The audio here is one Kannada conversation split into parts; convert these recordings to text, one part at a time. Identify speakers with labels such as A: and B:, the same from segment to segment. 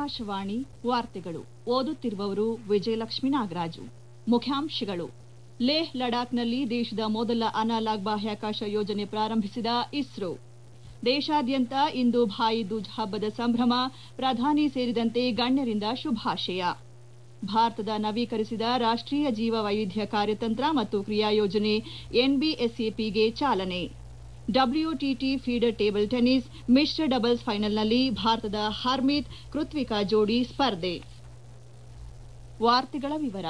A: ಆಕಾಶವಾಣಿ ವಾರ್ತೆಗಳು ಓದುತ್ತಿರುವವರು ವಿಜಯಲಕ್ಷ್ಮಿ ನಾಗರಾಜು ಮುಖ್ಯಾಂಶಗಳು ಲೇಹ್ ಲಡಾಖ್ನಲ್ಲಿ ದೇಶದ ಮೊದಲ ಅನಲಾಗ್ ಬಾಹ್ಯಾಕಾಶ ಯೋಜನೆ ಪ್ರಾರಂಭಿಸಿದ ಇಸ್ರೋ ದೇಶಾದ್ಯಂತ ಇಂದು ಭಾಯಿ ದೂಜ್ ಹಬ್ಬದ ಸಂಭ್ರಮ ಪ್ರಧಾನಿ ಸೇರಿದಂತೆ ಗಣ್ಯರಿಂದ ಶುಭಾಶಯ ಭಾರತದ ನವೀಕರಿಸಿದ ರಾಷ್ಟೀಯ ಜೀವ ವೈವಿಧ್ಯ ಕಾರ್ಯತಂತ್ರ ಮತ್ತು ಕ್ರಿಯಾ ಯೋಜನೆ ಎನ್ಬಿಎಸ್ಎಪಿಗೆ ಚಾಲನೆ ಡಬ್ಲ್ಯೂಟಿಟಿ ಫೀಡರ್ ಟೇಬಲ್ ಟೆನ್ನಿಸ್ ಮಿಶ್ರ ಡಬಲ್ಸ್ ಫೈನಲ್ನಲ್ಲಿ ಭಾರತದ ಹರ್ಮೀತ್ ಕೃತ್ವಿಕಾ ಜೋಡಿ ಸ್ಪರ್ಧೆ ವಾರ್ತೆಗಳ ವಿವರ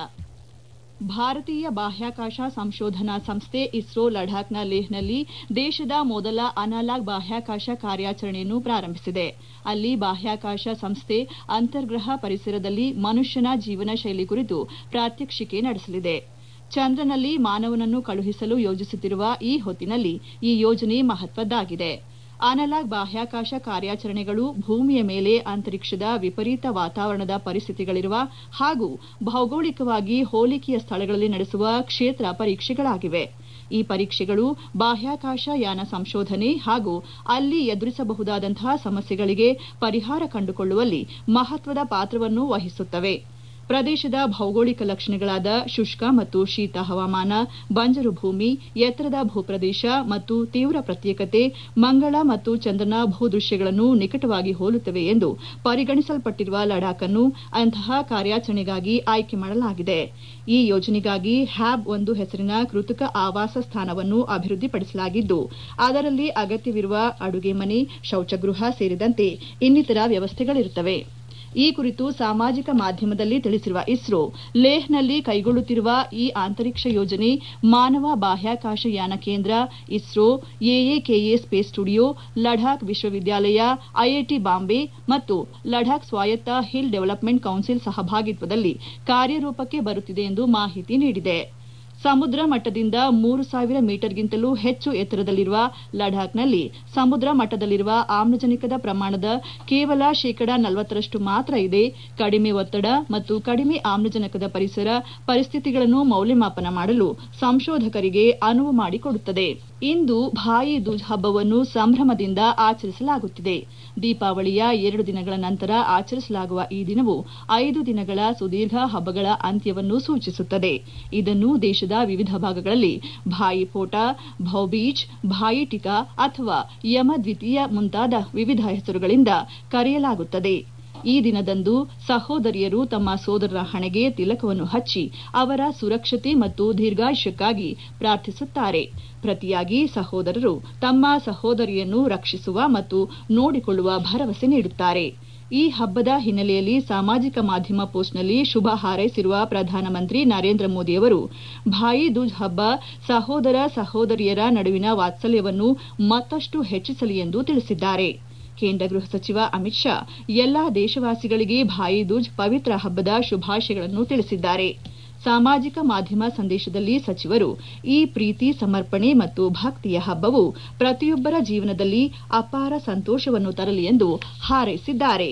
A: ಭಾರತೀಯ ಬಾಹ್ಯಾಕಾಶ ಸಂಶೋಧನಾ ಸಂಸ್ಥೆ ಇಸ್ರೋ ಲಡಾಖ್ನ ಲೇಹ್ನಲ್ಲಿ ದೇಶದ ಮೊದಲ ಅನಲಾಗ್ ಬಾಹ್ಯಾಕಾಶ ಕಾರ್ಯಾಚರಣೆಯನ್ನು ಪ್ರಾರಂಭಿಸಿದೆ ಅಲ್ಲಿ ಬಾಹ್ಯಾಕಾಶ ಸಂಸ್ಥೆ ಅಂತರ್ಗ್ರಹ ಪರಿಸರದಲ್ಲಿ ಮನುಷ್ಯನ ಜೀವನ ಶೈಲಿ ಕುರಿತು ಪ್ರಾತ್ಯಕ್ಷಿಕೆ ನಡೆಸಲಿದೆ ಚಂದ್ರನಲ್ಲಿ ಮಾನವನನ್ನು ಕಳುಹಿಸಲು ಯೋಜಿಸುತ್ತಿರುವ ಈ ಹೊತ್ತಿನಲ್ಲಿ ಈ ಯೋಜನೆ ಮಹತ್ವದ್ದಾಗಿದೆ ಅನಲಾಗ್ ಬಾಹ್ಯಾಕಾಶ ಕಾರ್ಯಾಚರಣೆಗಳು ಭೂಮಿಯ ಮೇಲೆ ಅಂತರಿಕ್ಷದ ವಿಪರೀತ ವಾತಾವರಣದ ಪರಿಸ್ಥಿತಿಗಳಿರುವ ಹಾಗೂ ಭೌಗೋಳಿಕವಾಗಿ ಹೋಲಿಕೆಯ ಸ್ಥಳಗಳಲ್ಲಿ ನಡೆಸುವ ಕ್ಷೇತ್ರ ಪರೀಕ್ಷೆಗಳಾಗಿವೆ ಈ ಪರೀಕ್ಷೆಗಳು ಬಾಹ್ಯಾಕಾಶ ಯಾನ ಸಂಶೋಧನೆ ಹಾಗೂ ಅಲ್ಲಿ ಎದುರಿಸಬಹುದಾದಂತಹ ಸಮಸ್ಯೆಗಳಿಗೆ ಪರಿಹಾರ ಕಂಡುಕೊಳ್ಳುವಲ್ಲಿ ಮಹತ್ವದ ಪಾತ್ರವನ್ನು ವಹಿಸುತ್ತವೆ ಪ್ರದೇಶದ ಭೌಗೋಳಿಕ ಲಕ್ಷಣಗಳಾದ ಶುಷ್ಕ ಮತ್ತು ಶೀತ ಹವಾಮಾನ ಬಂಜರು ಭೂಮಿ ಎತ್ತರದ ಭೂಪ್ರದೇಶ ಮತ್ತು ತೀವ್ರ ಪ್ರತ್ಯೇಕತೆ ಮಂಗಳ ಮತ್ತು ಚಂದ್ರನ ಭೂದೃಶ್ಯಗಳನ್ನು ನಿಕಟವಾಗಿ ಹೋಲುತ್ತವೆ ಎಂದು ಪರಿಗಣಿಸಲ್ಪಟ್ಟಿರುವ ಲಡಾಖ್ ಅನ್ನು ಅಂತಹ ಕಾರ್ಯಾಚರಣೆಗಾಗಿ ಆಯ್ಕೆ ಮಾಡಲಾಗಿದೆ ಈ ಯೋಜನೆಗಾಗಿ ಹ್ಯಾಬ್ ಒಂದು ಹೆಸರಿನ ಕೃತಕ ಆವಾಸ ಸ್ಥಾನವನ್ನು ಅಭಿವೃದ್ಧಿಪಡಿಸಲಾಗಿದ್ದು ಅದರಲ್ಲಿ ಅಗತ್ಯವಿರುವ ಅಡುಗೆ ಮನೆ ಶೌಚಗೃಹ ಸೇರಿದಂತೆ ಇನ್ನಿತರ ವ್ಯವಸ್ಥೆಗಳಿರುತ್ತವೆ ಈ ಕುರಿತು ಸಾಮಾಜಿಕ ಮಾಧ್ಯಮದಲ್ಲಿ ತಿಳಿಸಿರುವ ಇಸ್ರೋ ಲೇಹ್ನಲ್ಲಿ ಕೈಗೊಳ್ಳುತ್ತಿರುವ ಈ ಅಂತರಿಕ್ಷ ಯೋಜನೆ ಮಾನವ ಬಾಹ್ಯಾಕಾಶ ಯಾನ ಕೇಂದ್ರ ISRO A A K A space studio Ladakh ವಿಶ್ವವಿದ್ಯಾಲಯ ಐಐಟಿ ಬಾಂಬೆ ಮತ್ತು ಲಡಾಖ್ ಸ್ವಾಯತ್ತ ಹಿಲ್ ಡೆವಲಪ್ಮೆಂಟ್ ಕೌನ್ಸಿಲ್ ಸಹಭಾಗಿತ್ವದಲ್ಲಿ ಕಾರ್ಯರೂಪಕ್ಕೆ ಬರುತ್ತಿದೆ ಎಂದು ಮಾಹಿತಿ ನೀಡಿದೆ ಸಮುದ್ರ ಮಟ್ಟದಿಂದ ಮೂರು ಸಾವಿರ ಮೀಟರ್ಗಿಂತಲೂ ಹೆಚ್ಚು ಎತ್ತರದಲ್ಲಿರುವ ಲಡಾಖ್ನಲ್ಲಿ ಸಮುದ್ರ ಮಟ್ಟದಲ್ಲಿರುವ ಆಮ್ಲಜನಕದ ಪ್ರಮಾಣದ ಕೇವಲ ಶೇಕಡ ನಲವತ್ತರಷ್ಟು ಮಾತ್ರ ಇದೆ ಕಡಿಮೆ ಒತ್ತಡ ಮತ್ತು ಕಡಿಮೆ ಆಮ್ಲಜನಕದ ಪರಿಸರ ಪರಿಸ್ಥಿತಿಗಳನ್ನು ಮೌಲ್ಯಮಾಪನ ಮಾಡಲು ಸಂಶೋಧಕರಿಗೆ ಅನುವು ಮಾಡಿಕೊಡುತ್ತದೆ ಇಂದು ಭಾಯಿ ದೂಜ್ ಹಬ್ಬವನ್ನು ಸಂಭ್ರಮದಿಂದ ಆಚರಿಸಲಾಗುತ್ತಿದೆ ದೀಪಾವಳಿಯ ಎರಡು ದಿನಗಳ ನಂತರ ಆಚರಿಸಲಾಗುವ ಈ ದಿನವು ಐದು ದಿನಗಳ ಸುದೀರ್ಘ ಹಬ್ಬಗಳ ಅಂತ್ಯವನ್ನು ಸೂಚಿಸುತ್ತದೆ ಇದನ್ನು ದೇಶದ ವಿವಿಧ ಭಾಗಗಳಲ್ಲಿ ಭಾಯಿ ಫೋಟಾ ಭೌಬೀಜ್ ಭಾಯಿ ಟಿಕಾ ಅಥವಾ ಯಮ ದ್ವಿತೀಯ ಮುಂತಾದ ವಿವಿಧ ಹೆಸರುಗಳಿಂದ ಕರೆಯಲಾಗುತ್ತದೆ ಈ ದಿನದಂದು ಸಹೋದರಿಯರು ತಮ್ಮ ಸೋದರರ ಹಣೆಗೆ ತಿಲಕವನ್ನು ಹಚ್ಚಿ ಅವರ ಸುರಕ್ಷತೆ ಮತ್ತು ದೀರ್ಘಾಯುಷ್ಯಕ್ಕಾಗಿ ಪ್ರಾರ್ಥಿಸುತ್ತಾರೆ ಪ್ರತಿಯಾಗಿ ಸಹೋದರರು ತಮ್ಮ ಸಹೋದರಿಯನ್ನು ರಕ್ಷಿಸುವ ಮತ್ತು ನೋಡಿಕೊಳ್ಳುವ ಭರವಸೆ ನೀಡುತ್ತಾರೆ ಈ ಹಬ್ಬದ ಹಿನ್ನೆಲೆಯಲ್ಲಿ ಸಾಮಾಜಿಕ ಮಾಧ್ಯಮ ಪೋಸ್ಟ್ನಲ್ಲಿ ಶುಭ ಹಾರೈಸಿರುವ ಪ್ರಧಾನಮಂತ್ರಿ ನರೇಂದ್ರ ಮೋದಿಯವರು ಭಾಯಿ ದೂಜ್ ಹಬ್ಬ ಸಹೋದರ ಸಹೋದರಿಯರ ನಡುವಿನ ವಾತ್ಸಲ್ಯವನ್ನು ಮತ್ತಷ್ಟು ಹೆಚ್ಚಿಸಲಿ ಎಂದು ತಿಳಿಸಿದ್ದಾರೆ ಕೇಂದ್ರ ಗೃಹ ಸಚಿವ ಅಮಿತ್ ಶಾ ಎಲ್ಲಾ ದೇಶವಾಸಿಗಳಿಗೆ ಭಾಯಿ ದೂಜ್ ಪವಿತ್ರ ಹಬ್ಬದ ಶುಭಾಶಯಗಳನ್ನು ತಿಳಿಸಿದ್ದಾರೆ ಸಾಮಾಜಿಕ ಮಾಧ್ಯಮ ಸಂದೇಶದಲ್ಲಿ ಸಚಿವರು ಈ ಪ್ರೀತಿ ಸಮರ್ಪಣೆ ಮತ್ತು ಭಕ್ತಿಯ ಹಬ್ಬವು ಪ್ರತಿಯೊಬ್ಬರ ಜೀವನದಲ್ಲಿ ಅಪಾರ ಸಂತೋಷವನ್ನು ತರಲಿ ಎಂದು ಹಾರೈಸಿದ್ದಾರೆ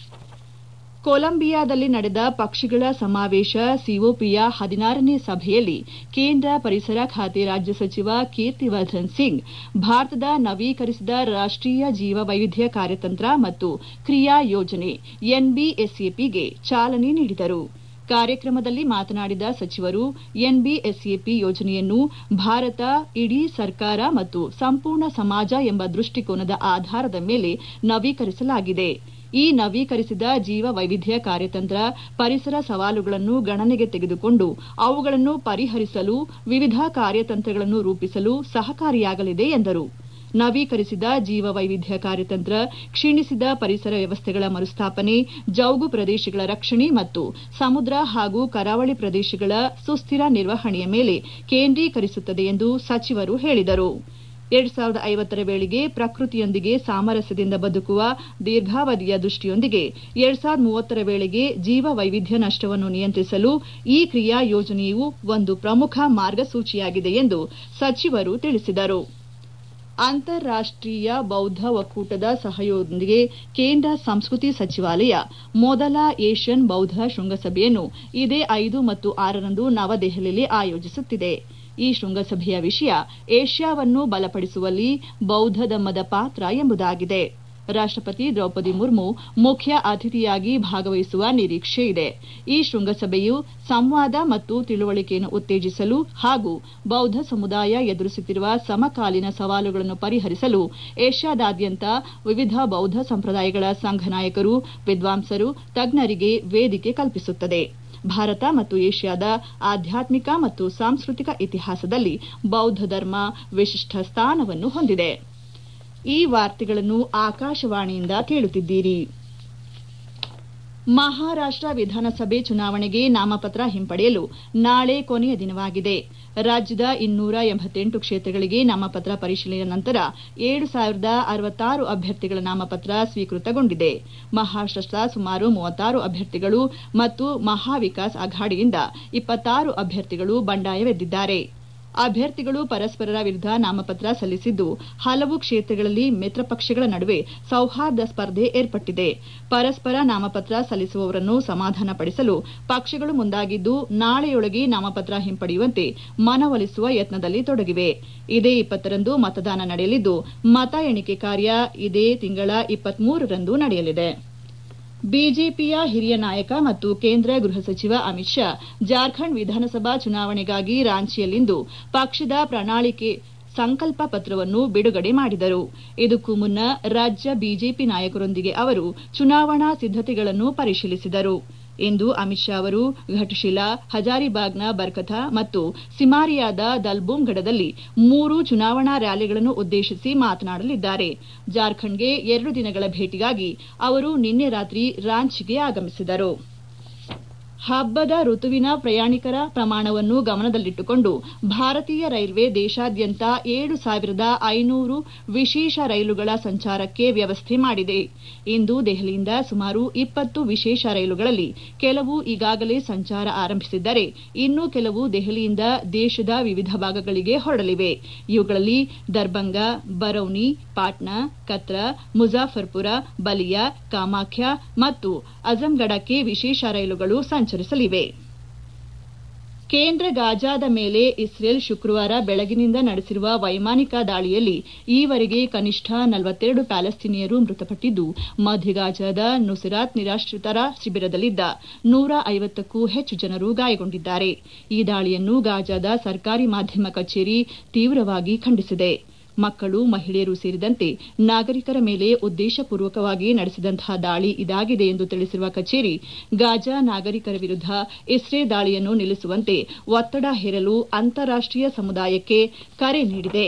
A: ಕೊಲಂಬಿಯಾದಲ್ಲಿ ನಡೆದ ಪಕ್ಷಿಗಳ ಸಮಾವೇಶ ಸಿಒಪಿಯ ಹದಿನಾರನೇ ಸಭೆಯಲ್ಲಿ ಕೇಂದ್ರ ಪರಿಸರ ಖಾತೆ ರಾಜ್ಯ ಸಚಿವ ಕೀರ್ತಿವರ್ಧನ್ ಸಿಂಗ್ ಭಾರತದ ನವೀಕರಿಸಿದ ರಾಷ್ಟೀಯ ಜೀವ ವೈವಿಧ್ಯ ಕಾರ್ಯತಂತ್ರ ಮತ್ತು ಕ್ರಿಯಾ ಯೋಜನೆ ಎನ್ಬಿಎಸ್ಎಪಿಗೆ ಚಾಲನೆ ನೀಡಿದರು ಕಾರ್ಯಕ್ರಮದಲ್ಲಿ ಮಾತನಾಡಿದ ಸಚಿವರು ಎನ್ಬಿಎಸ್ಎಪಿ ಯೋಜನೆಯನ್ನು ಭಾರತ ಇಡೀ ಸರ್ಕಾರ ಮತ್ತು ಸಂಪೂರ್ಣ ಸಮಾಜ ಎಂಬ ದೃಷ್ಟಿಕೋನದ ಆಧಾರದ ಮೇಲೆ ನವೀಕರಿಸಲಾಗಿದೆ ಈ ನವೀಕರಿಸಿದ ಜೀವ ವೈವಿಧ್ಯ ಕಾರ್ಯತಂತ್ರ ಪರಿಸರ ಸವಾಲುಗಳನ್ನು ಗಣನೆಗೆ ತೆಗೆದುಕೊಂಡು ಅವುಗಳನ್ನು ಪರಿಹರಿಸಲು ವಿವಿಧ ಕಾರ್ಯತಂತ್ರಗಳನ್ನು ರೂಪಿಸಲು ಸಹಕಾರಿಯಾಗಲಿದೆ ಎಂದರು ನವೀಕರಿಸಿದ ಜೀವ ವೈವಿಧ್ಯ ಕಾರ್ಯತಂತ್ರ ಕ್ಷೀಣಿಸಿದ ಪರಿಸರ ವ್ಯವಸ್ಥೆಗಳ ಮರುಸ್ಥಾಪನೆ ಜೌಗು ಪ್ರದೇಶಗಳ ರಕ್ಷಣೆ ಮತ್ತು ಸಮುದ್ರ ಹಾಗೂ ಕರಾವಳಿ ಪ್ರದೇಶಗಳ ಸುಸ್ಥಿರ ನಿರ್ವಹಣೆಯ ಮೇಲೆ ಕೇಂದ್ರೀಕರಿಸುತ್ತದೆ ಎಂದು ಸಚಿವರು ಹೇಳಿದರು ಎರಡ್ ಸಾವಿರದ ಐವತ್ತರ ವೇಳೆಗೆ ಪ್ರಕೃತಿಯೊಂದಿಗೆ ಸಾಮರಸ್ಯದಿಂದ ಬದುಕುವ ದೀರ್ಘಾವಧಿಯ ದೃಷ್ಟಿಯೊಂದಿಗೆ ಎರಡ್ ಸಾವಿರದ ಮೂವತ್ತರ ವೇಳೆಗೆ ಜೀವ ವೈವಿಧ್ಯ ನಷ್ಟವನ್ನು ನಿಯಂತ್ರಿಸಲು ಈ ಕ್ರಿಯಾ ಯೋಜನೆಯು ಒಂದು ಪ್ರಮುಖ ಮಾರ್ಗಸೂಚಿಯಾಗಿದೆ ಎಂದು ಸಚಿವರು ತಿಳಿಸಿದರು ಅಂತಾರಾಷ್ಟೀಯ ಬೌದ್ಧ ಒಕ್ಕೂಟದ ಸಹಯೋಗದೊಂದಿಗೆ ಕೇಂದ್ರ ಸಂಸ್ಕೃತಿ ಸಚಿವಾಲಯ ಮೊದಲ ಏಷ್ಯನ್ ಬೌದ್ಧ ಶೃಂಗಸಭೆಯನ್ನು ಇದೇ ಐದು ಮತ್ತು ಆರರಂದು ನವದೆಹಲಿಯಲ್ಲಿ ಆಯೋಜಿಸುತ್ತಿದೆ ಈ ಶೃಂಗಸಭೆಯ ವಿಷಯ ಏಷ್ಯಾವನ್ನು ಬಲಪಡಿಸುವಲ್ಲಿ ಬೌದ್ಧ ಧಮ್ಮದ ಪಾತ್ರ ಎಂಬುದಾಗಿದೆ ರಾಷ್ಟಪತಿ ದ್ರೌಪದಿ ಮುರ್ಮು ಮುಖ್ಯ ಅತಿಥಿಯಾಗಿ ಭಾಗವಹಿಸುವ ನಿರೀಕ್ಷೆ ಇದೆ ಈ ಶೃಂಗಸಭೆಯು ಸಂವಾದ ಮತ್ತು ತಿಳುವಳಿಕೆಯನ್ನು ಉತ್ತೇಜಿಸಲು ಹಾಗೂ ಬೌದ್ಧ ಸಮುದಾಯ ಎದುರಿಸುತ್ತಿರುವ ಸಮಕಾಲೀನ ಸವಾಲುಗಳನ್ನು ಪರಿಹರಿಸಲು ಏಷ್ಯಾದಾದ್ಯಂತ ವಿವಿಧ ಬೌದ್ಧ ಸಂಪ್ರದಾಯಗಳ ಸಂಘ ನಾಯಕರು ವಿದ್ವಾಂಸರು ತಜ್ಞರಿಗೆ ವೇದಿಕೆ ಕಲ್ಪಿಸುತ್ತದೆ ಭಾರತ ಮತ್ತು ಏಷ್ಯಾದ ಆಧ್ಯಾತ್ಮಿಕ ಮತ್ತು ಸಾಂಸ್ಕೃತಿಕ ಇತಿಹಾಸದಲ್ಲಿ ಬೌದ್ಧ ಧರ್ಮ ವಿಶಿಷ್ಟ ಸ್ಥಾನವನ್ನು ಹೊಂದಿದೆ ಈ ವಾರ್ತೆಗಳನ್ನು ಆಕಾಶವಾಣಿಯಿಂದ ಕೇಳುತ್ತಿದ್ದೀರಿ ಮಹಾರಾಷ್ಟ ವಿಧಾನಸಭೆ ಚುನಾವಣೆಗೆ ನಾಮಪತ್ರ ಹಿಂಪಡೆಯಲು ನಾಳೆ ಕೊನೆಯ ದಿನವಾಗಿದೆ ರಾಜ್ಯದ ಇನ್ನೂರ ಎಂಬತ್ತೆಂಟು ಕ್ಷೇತ್ರಗಳಿಗೆ ನಾಮಪತ್ರ ಪರಿಶೀಲನೆ ನಂತರ ಏಳು ಸಾವಿರದ ಅರವತ್ತಾರು ಅಭ್ಯರ್ಥಿಗಳ ನಾಮಪತ್ರ ಸ್ವೀಕೃತಗೊಂಡಿದೆ ಮಹಾರಾಷ್ಟದ ಸುಮಾರು ಮೂವತ್ತಾರು ಅಭ್ಯರ್ಥಿಗಳು ಮತ್ತು ಮಹಾವಿಕಾಸ್ ಅಘಾಡಿಯಿಂದ ಇಪ್ಪತ್ತಾರು ಅಭ್ಯರ್ಥಿಗಳು ಬಂಡಾಯವೆದ್ದಿದ್ದಾರೆ ಅಭ್ಯರ್ಥಿಗಳು ಪರಸ್ಪರರ ವಿರುದ್ಧ ನಾಮಪತ್ರ ಸಲ್ಲಿಸಿದ್ದು ಹಲವು ಕ್ಷೇತ್ರಗಳಲ್ಲಿ ಮಿತ್ರಪಕ್ಷಗಳ ನಡುವೆ ಸೌಹಾರ್ದ ಸ್ಪರ್ಧೆ ಏರ್ಪಟ್ಟಿದೆ ಪರಸ್ಪರ ನಾಮಪತ್ರ ಸಲ್ಲಿಸುವವರನ್ನು ಸಮಾಧಾನಪಡಿಸಲು ಪಕ್ಷಗಳು ಮುಂದಾಗಿದ್ದು ನಾಳೆಯೊಳಗೆ ನಾಮಪತ್ರ ಹಿಂಪಡೆಯುವಂತೆ ಮನವೊಲಿಸುವ ಯತ್ನದಲ್ಲಿ ತೊಡಗಿವೆ ಇದೇ ಇಪ್ಪತ್ತರಂದು ಮತದಾನ ನಡೆಯಲಿದ್ದು ಮತ ಎಣಿಕೆ ಕಾರ್ಯ ಇದೇ ತಿಂಗಳ ಇಪ್ಪತ್ಮೂರರಂದು ನಡೆಯಲಿದೆ ಬಿಜೆಪಿಯ ಹಿರಿಯ ನಾಯಕ ಮತ್ತು ಕೇಂದ್ರ ಗೃಹ ಸಚಿವ ಅಮಿತ್ ಶಾ ಜಾರ್ಖಂಡ್ ವಿಧಾನಸಭಾ ಚುನಾವಣೆಗಾಗಿ ರಾಂಚಿಯಲ್ಲಿಂದು ಪಕ್ಷದ ಪ್ರಣಾಳಿಕೆ ಸಂಕಲ್ಪ ಪತ್ರವನ್ನು ಬಿಡುಗಡೆ ಮಾಡಿದರು ಇದಕ್ಕೂ ಮುನ್ನ ರಾಜ್ಯ ಬಿಜೆಪಿ ನಾಯಕರೊಂದಿಗೆ ಅವರು ಚುನಾವಣಾ ಸಿದ್ದತೆಗಳನ್ನು ಪರಿಶೀಲಿಸಿದರು ಇಂದು ಅಮಿತ್ ಶಾ ಅವರು ಘಟಶಿಲಾ ಹಜಾರಿಬಾಗ್ನ ಬರ್ಕಥಾ ಮತ್ತು ಸಿಮಾರಿಯಾದ ದಲ್ಬೂಮ್ಗಢದಲ್ಲಿ ಮೂರು ಚುನಾವಣಾ ರ್ಯಾಲಿಗಳನ್ನು ಉದ್ದೇಶಿಸಿ ಮಾತನಾಡಲಿದ್ದಾರೆ ಜಾರ್ಖಂಡ್ಗೆ ಎರಡು ದಿನಗಳ ಭೇಟಿಗಾಗಿ ಅವರು ನಿನ್ನೆ ರಾತ್ರಿ ರಾಂಚಿಗೆ ಆಗಮಿಸಿದರು ಹಬ್ಬದ ಋತುವಿನ ಪ್ರಯಾಣಿಕರ ಪ್ರಮಾಣವನ್ನು ಗಮನದಲ್ಲಿಟ್ಟುಕೊಂಡು ಭಾರತೀಯ ರೈಲ್ವೆ ದೇಶಾದ್ಯಂತ ಏಳು ಸಾವಿರದ ಐನೂರು ವಿಶೇಷ ರೈಲುಗಳ ಸಂಚಾರಕ್ಕೆ ವ್ಯವಸ್ಥೆ ಮಾಡಿದೆ ಇಂದು ದೆಹಲಿಯಿಂದ ಸುಮಾರು ಇಪ್ಪತ್ತು ವಿಶೇಷ ರೈಲುಗಳಲ್ಲಿ ಕೆಲವು ಈಗಾಗಲೇ ಸಂಚಾರ ಆರಂಭಿಸಿದ್ದರೆ ಇನ್ನು ಕೆಲವು ದೆಹಲಿಯಿಂದ ದೇಶದ ವಿವಿಧ ಭಾಗಗಳಿಗೆ ಹೊರಡಲಿವೆ ಇವುಗಳಲ್ಲಿ ದರ್ಬಂಗ ಬರೌನಿ ಪಾಟ್ನಾ ಕತ್ರಾ ಮುಜಾಫರ್ಪುರ ಬಲಿಯಾ ಕಾಮಾಖ್ಯ ಮತ್ತು ಅಜಂಗಢಕ್ಕೆ ವಿಶೇಷ ರೈಲುಗಳು ಸಂಚರಿಸಲಿವೆ ಕೇಂದ್ರ ಗಾಜಾದ ಮೇಲೆ ಇಸ್ರೇಲ್ ಶುಕ್ರವಾರ ಬೆಳಗಿನಿಂದ ನಡೆಸಿರುವ ವೈಮಾನಿಕ ದಾಳಿಯಲ್ಲಿ ಈವರೆಗೆ ಕನಿಷ್ಠ ನಲವತ್ತೆರಡು ಪ್ಯಾಲೆಸ್ತೀನಿಯರು ಮೃತಪಟ್ಟಿದ್ದು ಮಧ್ಯ ಗಾಜಾದ ನುಸಿರಾತ್ ನಿರಾಶ್ರಿತರ ಶಿಬಿರದಲ್ಲಿದ್ದ ನೂರ ಐವತ್ತಕ್ಕೂ ಹೆಚ್ಚು ಜನರು ಗಾಯಗೊಂಡಿದ್ದಾರೆ ಈ ದಾಳಿಯನ್ನು ಗಾಜಾದ ಸರ್ಕಾರಿ ಮಾಧ್ಯಮ ಕಚೇರಿ ತೀವ್ರವಾಗಿ ಖಂಡಿಸಿದೆ ಮಕ್ಕಳು ಮಹಿಳೆಯರು ಸೇರಿದಂತೆ ನಾಗರಿಕರ ಮೇಲೆ ಉದ್ದೇಶಪೂರ್ವಕವಾಗಿ ನಡೆಸಿದಂತಹ ದಾಳಿ ಇದಾಗಿದೆ ಎಂದು ತಿಳಿಸಿರುವ ಕಚೇರಿ ಗಾಜಾ ನಾಗರಿಕರ ವಿರುದ್ಧ ಇಸ್ರೇಲ್ ದಾಳಿಯನ್ನು ನಿಲ್ಲಿಸುವಂತೆ ಒತ್ತಡ ಹೇರಲು ಅಂತಾರಾಷ್ಟೀಯ ಸಮುದಾಯಕ್ಕೆ ಕರೆ ನೀಡಿದೆ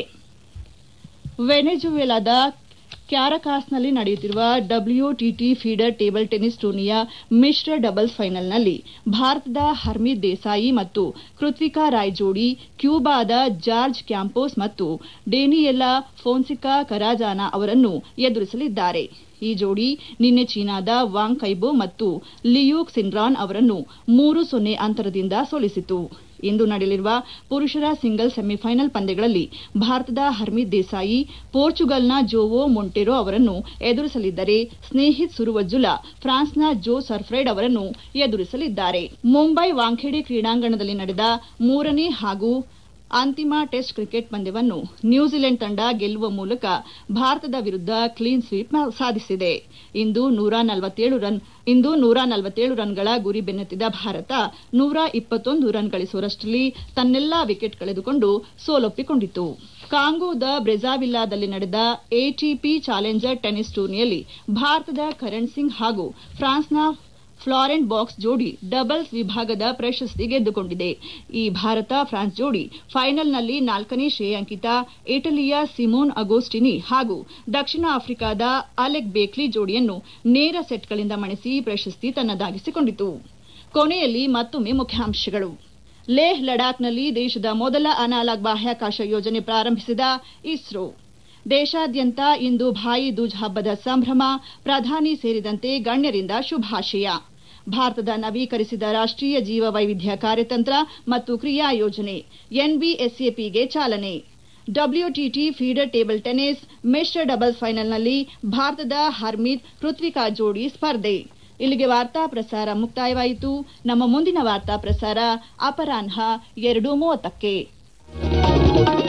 A: ವೆನೆಜುವೆಲಾದ ಕ್ಯಾರಕಾಸ್ನಲ್ಲಿ ನಡೆಯುತ್ತಿರುವ ಡಬ್ಲ್ಯೂಟಿಟಿ ಫೀಡರ್ ಟೇಬಲ್ ಟೆನಿಸ್ ಟೂರ್ನಿಯ ಮಿಶ್ರ ಡಬಲ್ಸ್ ಫೈನಲ್ನಲ್ಲಿ ಭಾರತದ ಹರ್ಮಿತ್ ದೇಸಾಯಿ ಮತ್ತು ಕೃತ್ವಿಕಾ ರಾಯ್ ಜೋಡಿ ಕ್ಯೂಬಾದ ಜಾರ್ಜ್ ಕ್ಯಾಂಪೋಸ್ ಮತ್ತು ಡೇನಿಯೆಲ್ಲಾ ಫೋನ್ಸಿಕಾ ಕರಾಜಾನ ಅವರನ್ನು ಎದುರಿಸಲಿದ್ದಾರೆ ಈ ಜೋಡಿ ನಿನ್ನೆ ಚೀನಾದ ವಾಂಗ್ ಕೈಬೋ ಮತ್ತು ಲಿಯೂಕ್ ಸಿನ್ರಾನ್ ಅವರನ್ನು ಮೂರು ಸೊನ್ನೆ ಅಂತರದಿಂದ ಸೋಲಿಸಿತು ಇಂದು ನಡೆಯಲಿರುವ ಪುರುಷರ ಸಿಂಗಲ್ಸ್ ಸೆಮಿಫೈನಲ್ ಪಂದ್ಯಗಳಲ್ಲಿ ಭಾರತದ ಹರ್ಮಿತ್ ದೇಸಾಯಿ ಪೋರ್ಚುಗಲ್ನ ಜೋವೋ ಮೊಂಟೆರೊ ಅವರನ್ನು ಎದುರಿಸಲಿದ್ದರೆ ಸ್ನೇಹಿತ್ ಸುರುವಜ್ಜುಲಾ ಫ್ರಾನ್ಸ್ನ ಜೋ ಸರ್ಫ್ರೆಡ್ ಅವರನ್ನು ಎದುರಿಸಲಿದ್ದಾರೆ ಮುಂಬೈ ವಾಂಖೇಡೆ ಕ್ರೀಡಾಂಗಣದಲ್ಲಿ ನಡೆದ ಮೂರನೇ ಹಾಗೂ ಅಂತಿಮ ಟೆಸ್ಟ್ ಕ್ರಿಕೆಟ್ ಪಂದ್ಯವನ್ನು ನ್ಯೂಜಿಲೆಂಡ್ ತಂಡ ಗೆಲ್ಲುವ ಮೂಲಕ ಭಾರತದ ವಿರುದ್ಧ ಕ್ಲೀನ್ ಸ್ವೀಪ್ ಸಾಧಿಸಿದೆ ಇಂದು ನೂರ ನಲವತ್ತೇಳು ರನ್ ಇಂದು ನೂರ ನಲವತ್ತೇಳು ರನ್ಗಳ ಗುರಿ ಬೆನ್ನತ್ತಿದ ಭಾರತ ನೂರ ಇಪ್ಪತ್ತೊಂದು ರನ್ ಗಳಿಸುವಷ್ಟರಲ್ಲಿ ತನ್ನೆಲ್ಲಾ ವಿಕೆಟ್ ಕಳೆದುಕೊಂಡು ಸೋಲೊಪ್ಪಿಕೊಂಡಿತು ಕಾಂಗೋದ ಬ್ರೆಜಾವಿಲ್ಲಾದಲ್ಲಿ ನಡೆದ ಎಟಿಪಿ ಚಾಲೆಂಜರ್ ಟೆನಿಸ್ ಟೂರ್ನಿಯಲ್ಲಿ ಭಾರತದ ಕರಣ್ ಸಿಂಗ್ ಹಾಗೂ ಫ್ರಾನ್ಸ್ನ ಫ್ಲಾರೆಂಟ್ ಬಾಕ್ಸ್ ಜೋಡಿ ಡಬಲ್ಸ್ ವಿಭಾಗದ ಪ್ರಶಸ್ತಿ ಗೆದ್ದುಕೊಂಡಿದೆ ಈ ಭಾರತ ಫ್ರಾನ್ಸ್ ಜೋಡಿ ಫೈನಲ್ನಲ್ಲಿ ನಾಲ್ಕನೇ ಶ್ರೇಯಾಂಕಿತ ಇಟಲಿಯ ಸಿಮೋನ್ ಅಗೋಸ್ಟಿನಿ ಹಾಗೂ ದಕ್ಷಿಣ ಆಫ್ರಿಕಾದ ಅಲೆಕ್ ಬೇಕ್ಲಿ ಜೋಡಿಯನ್ನು ನೇರ ಸೆಟ್ಗಳಿಂದ ಮಣಿಸಿ ಪ್ರಶಸ್ತಿ ತನ್ನದಾಗಿಸಿಕೊಂಡಿತು ಕೊನೆಯಲ್ಲಿ ಮತ್ತೊಮ್ಮೆ ಮುಖ್ಯಾಂಶಗಳು ಲೇಹ್ ಲಡಾಖ್ನಲ್ಲಿ ದೇಶದ ಮೊದಲ ಅನಾಲಾಗ್ ಬಾಹ್ಯಾಕಾಶ ಯೋಜನೆ ಪ್ರಾರಂಭಿಸಿದ ಇಸ್ರೋ ದೇಶಾದ್ಯಂತ ಇಂದು ಭಾಯಿ ದೂಜ್ ಹಬ್ಬದ ಸಂಭ್ರಮ ಪ್ರಧಾನಿ ಸೇರಿದಂತೆ ಗಣ್ಯರಿಂದ ಶುಭಾಶಯ ಭಾರತದ ನವೀಕರಿಸಿದ ರಾಷ್ಟೀಯ ಜೀವ ವೈವಿಧ್ಯ ಕಾರ್ಯತಂತ್ರ ಮತ್ತು ಕ್ರಿಯಾ ಯೋಜನೆ ಎನ್ಬಿಎಸ್ಎಪಿಗೆ ಚಾಲನೆ ಡಬ್ಲ್ಯೂಟಿಟಿ ಫೀಡರ್ ಟೇಬಲ್ ಟೆನಿಸ್ ಮಿಶ್ರ ಡಬಲ್ಸ್ ಫೈನಲ್ನಲ್ಲಿ ಭಾರತದ ಹರ್ಮಿತ್ ಕೃತ್ವಿಕಾ ಜೋಡಿ ಸ್ಪರ್ಧೆ ಇಲ್ಲಿಗೆ ವಾರ್ತಾ ಪ್ರಸಾರ ಮುಕ್ತಾಯವಾಯಿತು ನಮ್ಮ ಮುಂದಿನ ವಾರ್ತಾ ಪ್ರಸಾರ ಅಪರಾಹ್ನ ಎರಡು ಮೂವತ್ತಕ್ಕೆ